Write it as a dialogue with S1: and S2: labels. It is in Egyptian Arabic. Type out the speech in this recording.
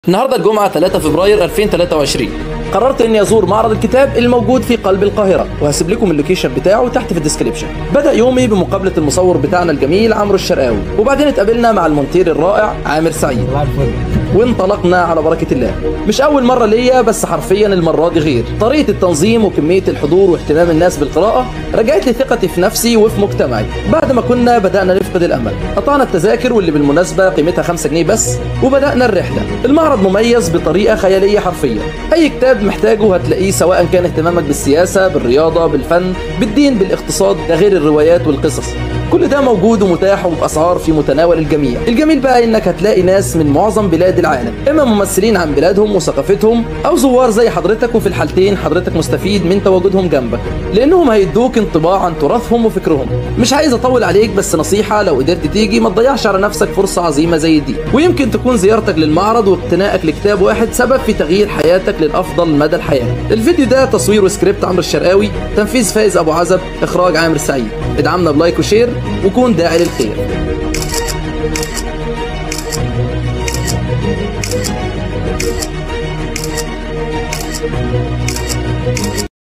S1: النهارده الجمعة 3 فبراير 2023 قررت اني ازور معرض الكتاب الموجود في قلب القاهرة وهسيب لكم اللوكيشن بتاعه تحت في الديسكريبشن بدأ يومي بمقابلة المصور بتاعنا الجميل عمرو الشرقاوي وبعدين اتقابلنا مع المونتير الرائع عامر سعيد وانطلقنا على بركة الله مش أول مرة ليا بس حرفيا المرة دي غير طريقة التنظيم وكمية الحضور واهتمام الناس بالقراءة رجعت لي ثقتي في نفسي وفي مجتمعي بعد ما كنا بدأنا نفقد الأمل قطعنا التذاكر واللي بالمناسبة قيمتها 5 جنيه بس وبدأنا الرحلة المعرض مميز بطريقة خيالية حرفيا أي كتاب محتاجه هتلاقيه سواء كان اهتمامك بالسياسة بالرياضة بالفن بالدين بالاقتصاد ده غير الروايات والقصص كل ده موجود ومتاح وبأسعار في متناول الجميع الجميل بقى انك هتلاقي ناس من معظم بلاد العالم اما ممثلين عن بلادهم وثقافتهم او زوار زي حضرتك وفي الحالتين حضرتك مستفيد من تواجدهم جنبك لانهم هيدوك انطباع عن تراثهم وفكرهم مش عايز اطول عليك بس نصيحة لو قدرت تيجي ما تضيعش على نفسك فرصة عظيمة زي دي ويمكن تكون زيارتك للمعرض واقتنائك لكتاب واحد سبب في تغيير حياتك للافضل مدى الحياة الفيديو ده تصوير وسكريبت عمرو الشرقاوي تنفيذ فايز ابو عزب اخراج عامر سعيد ادعمنا بلايك وشير وكون داعي للخير